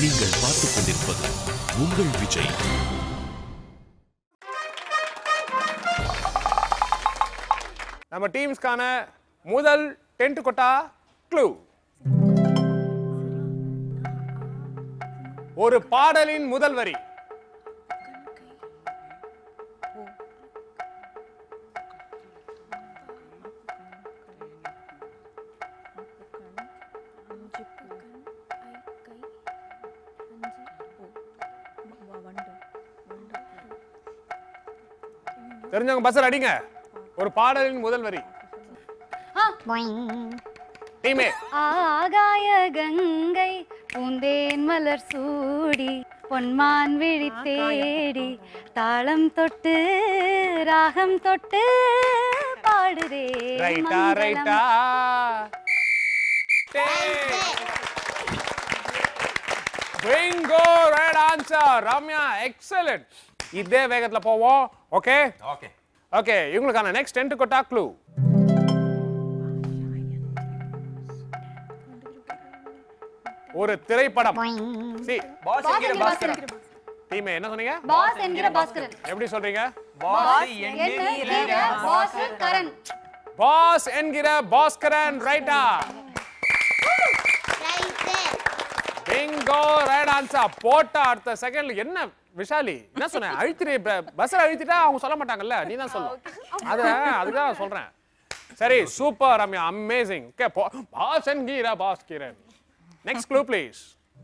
நீங்கள் பார்த்துக் கொண்டிருப்பது உங்கள் விஜய் நம்ம டீம்ஸ்க்கான முதல் டென்ட் கொட்டா க்ளூ ஒரு பாடலின் முதல் வரி தெரிஞ்சவங்க பஸ்ஸர் அடிங்க ஒரு பாடலின் முதல் வரி டீமே ஆகாய கங்கை பூந்தேன் மலர் சூடி பொன்மான் விழி தேடி தாளம் தொட்டு ராகம் தொட்டு பாடுதே ரைட்டா மங்களம். ரைட்டா bingo right answer Ramya excellent இதே வேகத்துல போவோம் ஓகே ஓகே ஓகே இவங்களுக்கான நெக்ஸ்ட் டென்ட் கொட்டா க்ளூ ஒரு திரைப்படம் சி பாஸ் என்கிற பாஸ்கரன் டீமே என்ன சொன்னீங்க பாஸ் என்கிற பாஸ்கரன் எப்படி சொல்றீங்க பாஸ் என்ன என்கிற பாஸ் கரண் பாஸ் என்கிற பாஸ்கரன் ரைட்டா பிங்கோ ரைட் ஆன்சர் போட்ட அடுத்த செகண்ட்ல என்ன விஷாலி என்ன சொன்னேன் அழுத்திரி பஸ்ல அழுத்திட்டா அவங்க சொல்ல மாட்டாங்கல்ல நீ தான் சொல்லணும் அது அதுதான் நான் சொல்றேன் சரி super Ramya amazing okay boss என்கிற பாஸ்கிரன் நெக்ஸ்ட் க்ளூ ப்ளீஸ்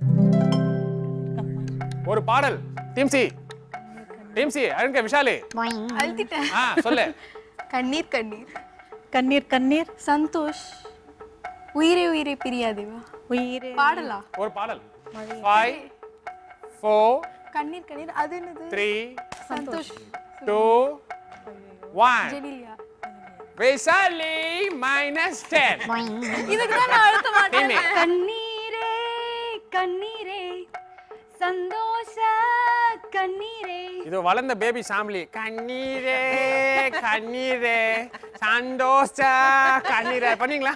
ஒரு பாடல் டீம் சி டீம் சி அழுங்க விஷாலி அழுத்திட்டேன் ஆ சொல்லு கண்ணீர் கண்ணீர் கண்ணீர் கண்ணீர் சந்தோஷ் உயிரே உயிரே பிரியாதேவா உயிரே பாடலா ஒரு பாடல் ஃபைவ் ஃபோர் கண்ணீர் கண்ணீர் அது என்னது three Santhosh two one Genelia Vishali minus ten இதுக்கு தான் நான் அழுத்த மாட்டேன் டீமே கண்ணீரே கண்ணீரே சந்தோஷ கண்ணீரே இது வளர்ந்த பேபி ஃபேமிலி கண்ணீரே கண்ணீரே சந்தோஷ கண்ணீரே பண்ணீங்களா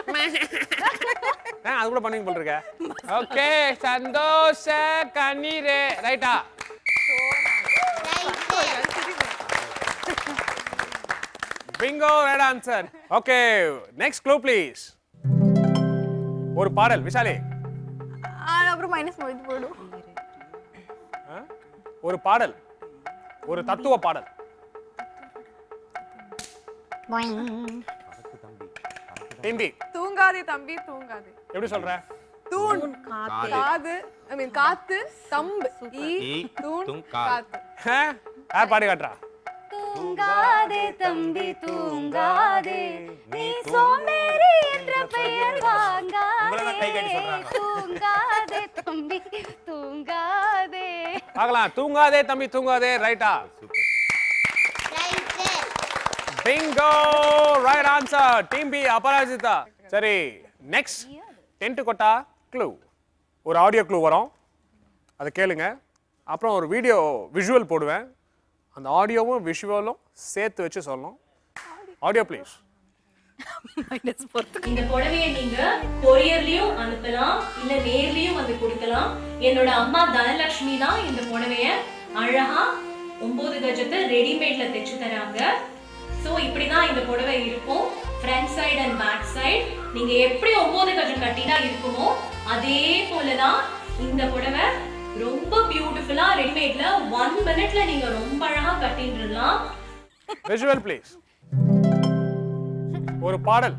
ஆ, அது கூட பண்ணுவீங்க போல் இருக்க ஓகே சந்தோஷ கண்ணீரே ரைட்டா bingo right answer okay next clue please ஒரு பாடல் விஷாலி ஆ, அப்புறம் மைனஸ் போயிட்டு போடும் ஆ? ஒரு பாடல் ஒரு தத்துவ பாடல் ஹிந்தி தூங்காதே தம்பி தூங்காதே எப்படி சொல்ற தூண் காது ஐ மீன் காத்து தம்பு ஈ ஈ, தூண் தூண், காத்து. காத்து ஆ? யார் பாடி காட்டுறா தூங்காதே தம்பி தூங்காதே நீ சோம்பேறி என்ற பெயர் உங்களெல்லாம் கை கட்டி வாங்காதே சொல்றாங்க. தூங்காதே தம்பி தூங்காதே பார்க்கலாம் தூங்காதே தம்பி தூங்காதே ரைட்டா bingo right answer team B Aparajita சரி நெக்ஸ்ட் டென்ட் கொட்டா க்ளூ ஒரு ஆடியோ க்ளூ வரும் அதை கேளுங்க அப்புறம் ஒரு வீடியோ விஷுவல் போடுவேன் அந்த ஆடியோவும் விஷுவலும் சேர்த்து வச்சு சொல்லணும் ஆடியோ ப்ளீஸ் இந்த புடவைய நீங்க கொரியர்லயும் அனுப்பலாம் இல்ல நேர்லயும் வந்து கொடுக்கலாம் என்னோட அம்மா தனலட்சுமி தான் இந்த புடவைய அழகா ஒன்பது கஜத்தை ரெடிமேட்ல தைச்சு தராங்க சோ இப்படிதான் இந்த புடவை இருக்கும் front side and back side நீங்க எப்படி ஒன்பது கஜம் கட்டினா இருக்குமோ அதே போலதான் இந்த புடவை ரொம்ப பியூட்டிஃபுல்லா ரெடிமேட்ல ஒன் மினிட்ல நீங்க ரொம்ப அழகா கட்டிட்டுலாம் விஷுவல் ப்ளீஸ் ஒரு பாடல்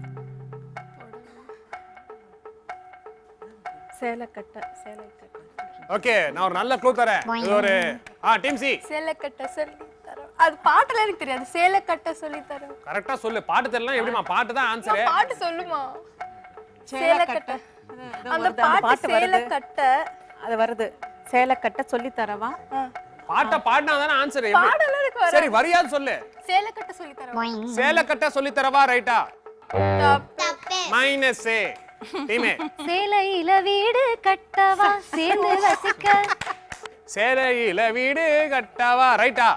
சேலை கட்ட சேலை கட்ட ஓகே நான் ஒரு நல்ல க்ளூ தரேன் இது ஒரு ஆ டீம் சி சேலை கட்ட சொல்லி தரோம் அது பாட்டுல எனக்கு தெரியாது சேலை கட்ட சொல்லி தரோம் கரெக்டா சொல்லு பாட்டு தெரியலாம் எப்படிமா பாட்டு தான் ஆன்சரு பாட்டு சொல்லுமா சேலை கட்ட அந்த பாட்டு சேலை கட்ட அது வருது சேலை கட்ட சொல்லி தரவா பாட்டை பாடினா தானே ஆன்சர் பாடலாம் எனக்கு வராது. சரி வரியாது சொல்லு சேலை கட்ட சொல்லி தரோம் சேலை கட்ட சொல்லி தரவா ரைட்டா மைனஸ் ஏ டீமே சேலையில வீடு கட்டவா சேர்ந்து வசிக்க சேலையில வீடு கட்டவா ரைட்டா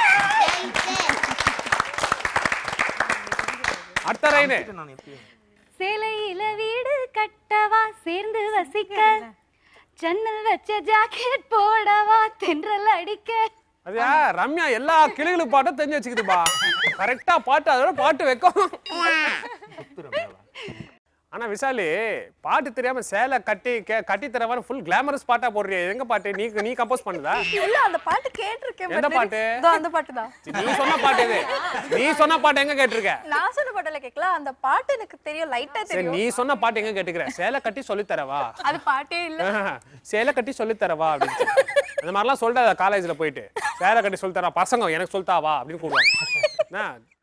அடுத்த ரைனு சேலையில வீடு கட்டவா சேர்ந்து வசிக்க ஜன்னல் வச்ச ஜாக்கெட் போடவா தென்றல் அடிக்க அதுயா ரம்யா எல்லா கிளிகளுக்கு பாட்டும் தெரிஞ்சு வச்சுக்குதுப்பா கரெக்டா பாட்டு அதோட பாட்டு வைக்கும் ஆனா விஷாலி பாட்டு தெரியாம சேலை கட்டி கே- கட்டி தரவான்னு ஃபுல் கிளாமரஸ் பாட்டா போடுறிய எங்க பாட்டு நீ நீ கம்போஸ் பண்ணுதா இல்ல அந்த பாட்டு கேட்டிருக்கேன் எந்த but பாட்டு? lyrics- இதோ அந்த பாட்டு தான் நீ சொன்ன பாட்டு இது நீ சொன்ன பாட்டு எங்க கேட்டிருக்க நான் சொன்ன பாட்டுல கேட்கல அந்த பாட்டு எனக்கு தெரியும் லைட்டா சரி தெரியும் நீ சொன்ன பாட்டு எங்க கேட்டுக்கிற சேலை கட்டி சொல்லித் தரவா அது பாட்டே இல்ல சேலை கட்டி சொல்லித் தரவா அப்படின்னு சொல்லி. அந்த மாதிரிலாம் சொல்லிட்டு காலேஜ்ல போயிட்டு சேலை கட்டி சொல்லித் தரவா பசங்க எனக்கு சொல்லித்தாவா அப்படின்னு கூடுவாங்க என்ன